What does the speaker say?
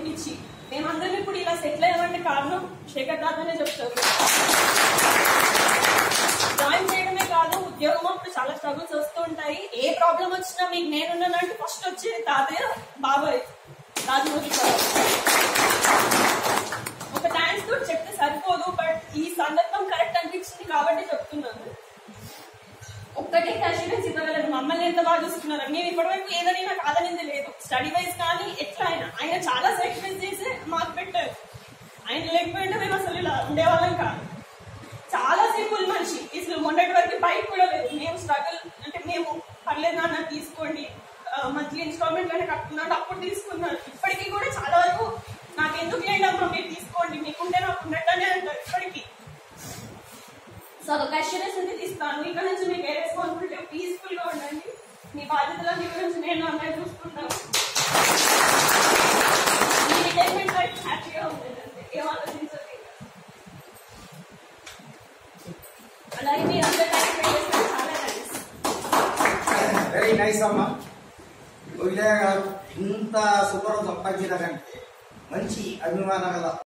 చూపించి మేమందరం ఇప్పుడు ఇలా సెటిల్ అయ్యామంటే కారణం శేఖర్ దాదానే చెప్తారు జాయిన్ చేయడమే కాదు ఉద్యోగం అప్పుడు చాలా స్ట్రగుల్స్ వస్తూ ఉంటాయి ఏ ప్రాబ్లం వచ్చినా మీకు నేనున్నానంటే ఫస్ట్ వచ్చేది తాతయ్య బాబాయ్ రాజమౌళి గారు ఒక థ్యాంక్స్ కూడా చెప్తే సరిపోదు బట్ ఈ సందర్భం కరెక్ట్ అనిపించింది కాబట్టి చెప్తున్నాను ఒక్కటే అష్యూరెన్స్ ఇవ్వగలను మమ్మల్ని ఎంత బాగా చూసుకున్నారు మేము ఇప్పటివరకు ఏదని నాకు కాదనింది లేదు స్టడీ వైజ్ కానీ ఎట్లా అయినా ఆయన చాలా సాక్రిఫైస్ చేసి మాకు పెట్టారు ఆయన లేకపోయింటే మేము అసలు ఇలా ఉండేవాళ్ళం కాదు చాలా సింపుల్ మనిషి అసలు మొన్నటి వరకు బైక్ కూడా లేదు మేము స్ట్రగుల్ అంటే మేము పర్లేదు నాన్న తీసుకోండి మంత్లీ ఇన్స్టాల్మెంట్ లోనే కట్టుకున్నాడు అప్పుడు తీసుకున్నాడు ఇప్పటికీ కూడా చాలా వరకు నాకు ఎందుకు లేదమ్మా మీరు తీసుకోండి మీకుంటే నాకు ఉన్నట్టనే అంటారు ఇప్పటికీ సో అదొక అష్యూరెన్స్ ఉంది తీస్తాను ఇక్కడ నుంచి మీకు ఏ రెస్పాన్సిబిలిటీ పీస్ఫుల్ గా ఉండండి మీ బాధ్యతలన్నీ గురించి నేను అన్నయ్య చూసుకుంటాను మీ రిటైర్మెంట్ లైఫ్ హ్యాపీగా ఉంటుంది అంతే ఏం ఆలోచించలేదు అలాగే మీ అందరూ టైం స్పెండ్ చేసిన చాలా థ్యాంక్స్ వెరీ నైస్ అమ్మా విజయ గారు ఇంత సూపర్ సంపాదించిన కంటే మంచి అభిమానం గల